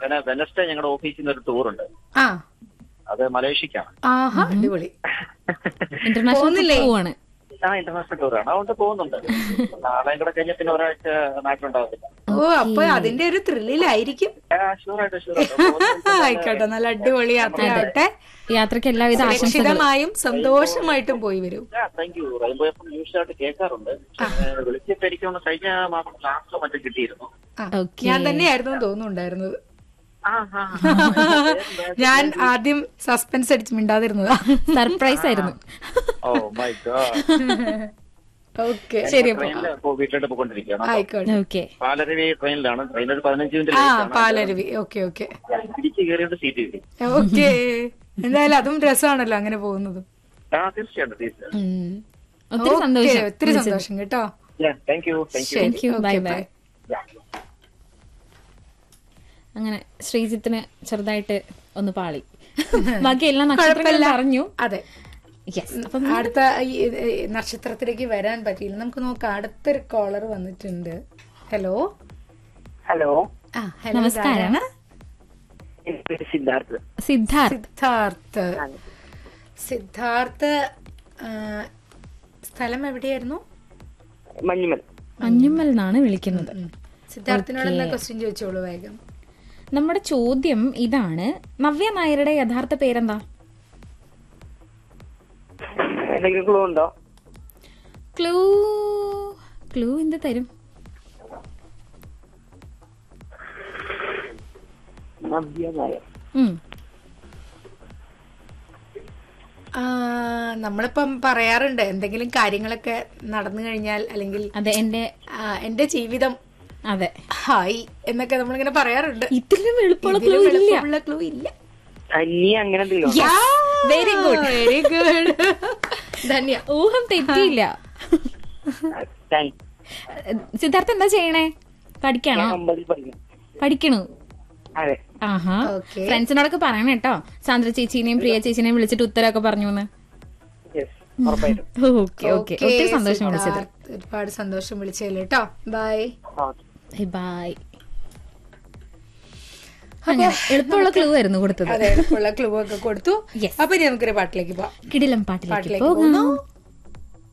പിന്നെ വെനസ്ഡേ ഞങ്ങളുടെ ഓഫീസിൽ നിന്ന് ഒരു ടൂർ ഉണ്ട് ആ അത് മലേഷ്യക്കാണ് ആഹാ അടിപൊളി ഇന്റർനാഷണൽ പോകുന്നില്ലേ? പോവാണ് ആ ഇന്റർനാഷണൽ ടൂറാണ് അതുകൊണ്ട് പോകുന്നുണ്ട് നാളെയും കൂടെ കഴിഞ്ഞ പിന്നെ ഒരാഴ്ച നാട്ടിലുണ്ടാവത്തില്ല ഓ അപ്പൊ അതിന്റെ ഒരു ത്രില്ലിലായിരിക്കും ഷുവറായിട്ട് ഷുവറായിട്ട് ആയിക്കോട്ടെ നല്ല അടിപൊളി യാത്രയാവട്ടെ യാത്രയ്ക്ക് എല്ലാവിധ ആശംസകളും സുരക്ഷിതമായും സന്തോഷമായിട്ടും പോയി വരൂ thank you rainbow F news ആയിട്ട് കേൾക്കാറുണ്ട് പക്ഷേ, വിളിച്ചിട്ട് എനിക്ക് തോന്നുന്നു കഴിഞ്ഞ മാസം ലാസ്റ്റോ മറ്റോ കിട്ടിയിരുന്നു ആ, Okay. ഞാൻ തന്നെയായിരുന്നു തോന്നുന്നുണ്ടായിരുന്നത് ആ ആ ഞാൻ ആദ്യം സസ്പെൻസ് അടിച്ച് മിണ്ടാതിരുന്നതാ സർപ്രൈസ് ആയിരുന്നു ഓ മൈ ഗോഡ് ഓക്കെ ശരി അപ്പൊ ട്രെയിനിൽ വീട്ടിലോട്ട് പോയിക്കൊണ്ടിരിക്കുകയാണ് ആയിക്കോട്ടെ ഓക്കെ പാലരുവി ട്രെയിനിലാണ് ട്രെയിൻ ഒരു പതിനഞ്ച് മിനിറ്റ് ആ late ആണ്. പാലരുവി ഓക്കെ ഓക്കെ പിടിച്ച് കയറിയിട്ട് സീറ്റ് കിട്ടി ഓക്കെ എന്തായാലും അതും രസമാണല്ലോ അങ്ങനെ പോകുന്നത് ആ തീർച്ചയായിട്ടും തീർച്ചയായിട്ടും ഒത്തിരി സന്തോഷം ഒത്തിരി സന്തോഷം കേട്ടോ thank you thank you Thank you. Okay, Bye, bye. bye. അങ്ങനെ ശ്രീജിത്തിന് ചെറുതായിട്ട് ഒന്ന് പാളി ബാക്കി എല്ലാ നക്ഷത്രങ്ങളും പറഞ്ഞു അതെ യെസ് അപ്പം അടുത്ത ഈ ഈ നക്ഷത്രത്തിലേക്ക് വരാൻ പറ്റിയില്ല നമുക്ക് നോക്കാം അടുത്തൊരു കോളർ വന്നിട്ടുണ്ട് ഹലോ ഹലോ ആ ഹലോ നമസ്കാരം എന്റെ പേര് സിദ്ധാർത്ഥ് സിദ്ധാർത്ഥ് സിദ്ധാർത്ഥ് സിദ്ധാർത്ഥ് ആ, സ്ഥലം എവിടെയായിരുന്നു മഞ്ഞുമൽ മഞ്ഞുമ്മൽ നിന്നാണ് വിളിക്കുന്നത് സിദ്ധാർത്ഥിനോട് എന്താ ക്വസ്റ്റ്യൻ ചോദിച്ചോളൂ വേഗം നമ്മുടെ ചോദ്യം ഇതാണ് നവ്യ നായരുടെ യഥാർത്ഥ പേരെന്താ എന്തെങ്കിലും ക്ലൂ ഉണ്ടോ ക്ലൂ ക്ലൂ എന്ത് തരും നവ്യ നായർ ഉം. ആ, നമ്മളിപ്പം പറയാറുണ്ട് എന്തെങ്കിലും കാര്യങ്ങളൊക്കെ നടന്നു കഴിഞ്ഞാൽ അല്ലെങ്കിൽ അതെ എന്റെ ആ, എന്റെ ജീവിതം അതെ ഹായ് എന്നൊക്കെ നമ്മളിങ്ങനെ പറയാറുണ്ട് ഇതിലും എളുപ്പമുള്ള ക്ലൂ ഇതിലും ഇല്ല എളുപ്പമുള്ള ക്ലൂ ഇല്ല അന്യ അങ്ങനെ എന്തെങ്കിലും ഉണ്ടോ? Very good very good Dhanya ഊഹം തെറ്റിയില്ല താങ്ക് സിദ്ധാർത്ഥ എന്താ ചെയ്യണേ പഠിക്കാണോ ഞാൻ ഒമ്പതിൽ പഠിക്കും പഠിക്കണു അതെ ആഹാ ഓക്കെ ഫ്രണ്ട്സിനോടൊക്കെ പറയണം കേട്ടോ സാന്ദ്ര ചേച്ചീനെയും പ്രിയ ചേച്ചീനെയും വിളിച്ചിട്ട് ഉത്തരമൊക്കെ പറഞ്ഞു എന്ന് യെസ് ഉറപ്പായിട്ടും ഓക്കെ ഓക്കെ ഒത്തിരി സന്തോഷം വിളിച്ചത് ഒരുപാട് സന്തോഷം വിളിച്ചതിൽ കേട്ടോ ബൈ ഓക്കെ ബൈ അങ്ങനെ എളുപ്പമുള്ള ക്ലൂ ആയിരുന്നു കൊടുത്തത് അതെ എളുപ്പമുള്ള ക്ലൂ ഒക്കെ കൊടുത്തു Yes. അപ്പൊ ഇനി നമുക്കൊരു പാട്ടിലേക്ക് പോവാം കിടിലം പാട്ടിലേക്ക് പാട്ടിലേക്ക് പോകാം പോകുന്നു